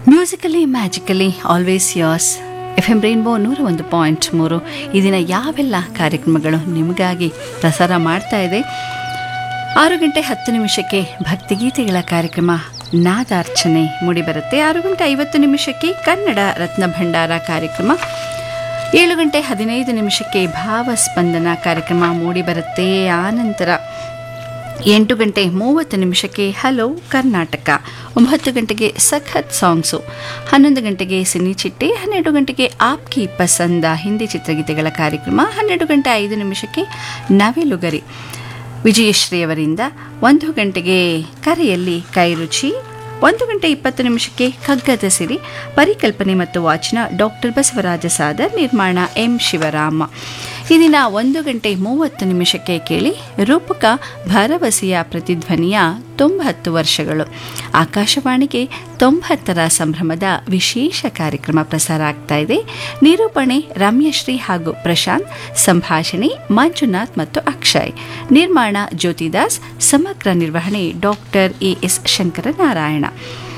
musically magically always yours F M rainbow ನೂರ ಒಂದು point ಮೂರು ಈ ದಿನ ಯಾವೆಲ್ಲ ಕಾರ್ಯಕ್ರಮಗಳು ನಿಮಗಾಗಿ ಪ್ರಸಾರ ಮಾಡ್ತಾ ಇದೆ ಆರು ಗಂಟೆ ಹತ್ತು ನಿಮಿಷಕ್ಕೆ ಭಕ್ತಿಗೀತೆಗಳ ಕಾರ್ಯಕ್ರಮ ನಾದಾರ್ಚನೆ ಮೂಡಿಬರುತ್ತೆ ಆರು ಗಂಟೆ ಐವತ್ತು ನಿಮಿಷಕ್ಕೆ ಕನ್ನಡ ರತ್ನ ಭಂಡಾರ ಕಾರ್ಯಕ್ರಮ ಏಳು ಗಂಟೆ ಹದಿನೈದು ನಿಮಿಷಕ್ಕೆ ಭಾವಸ್ಪಂದನ ಕಾರ್ಯಕ್ರಮ ಮೂಡಿಬರುತ್ತೆ ಆನಂತರ ಎಂಟು ಗಂಟೆ ಮೂವತ್ತು ನಿಮಿಷಕ್ಕೆ ಹಲೋ ಕರ್ನಾಟಕ ಒಂಬತ್ತು ಗಂಟೆಗೆ ಸಖತ್ ಸಾಂಗ್ಸು ಹನ್ನೊಂದು ಗಂಟೆಗೆ ಸಿನಿ ಚಿಟ್ಟೆ ಹನ್ನೆರಡು ಗಂಟೆಗೆ ಆಪ್ಕಿ ಪಸಂದ ಹಿಂದಿ ಚಿತ್ರಗೀತೆಗಳ ಕಾರ್ಯಕ್ರಮ ಹನ್ನೆರಡು ಗಂಟೆ ಐದು ನಿಮಿಷಕ್ಕೆ ನವಿಲುಗರಿ ವಿಜಯಶ್ರೀ ಅವರಿಂದ ಒಂದು ಗಂಟೆಗೆ ಕರೆಯಲ್ಲಿ ಕೈರುಚಿ ಒಂದು ಗಂಟೆ ಇಪ್ಪತ್ತು ನಿಮಿಷಕ್ಕೆ ಕಗ್ಗದ ಸಿರಿ ಪರಿಕಲ್ಪನೆ ಮತ್ತು ವಾಚನ ಡಾಕ್ಟರ್ ಬಸವರಾಜ ಸಾದರ್ ನಿರ್ಮಾಣ ಎಂ ಶಿವರಾಮ ಈ ದಿನ ಒಂದು ಗಂಟೆ ಮೂವತ್ತು ನಿಮಿಷಕ್ಕೆ ಕೇಳಿ ರೂಪಕ ಭರವಸೆಯ ಪ್ರತಿಧ್ವನಿಯ ತೊಂಬತ್ತು ವರ್ಷಗಳು ಆಕಾಶವಾಣಿಗೆ ತೊಂಬತ್ತರ ಸಂಭ್ರಮದ ವಿಶೇಷ ಕಾರ್ಯಕ್ರಮ ಪ್ರಸಾರ ಆಗ್ತಾ ಇದೆ ನಿರೂಪಣೆ ರಮ್ಯಶ್ರೀ ಹಾಗೂ ಪ್ರಶಾಂತ್ ಸಂಭಾಷಣೆ ಮಂಜುನಾಥ್ ಮತ್ತು ಅಕ್ಷಯ್ ನಿರ್ಮಾಣ ಜ್ಯೋತಿದಾಸ್ ಸಮಗ್ರ ನಿರ್ವಹಣೆ ಡಾಕ್ಟರ್ ಎ ಎಸ್ ಶಂಕರನಾರಾಯಣ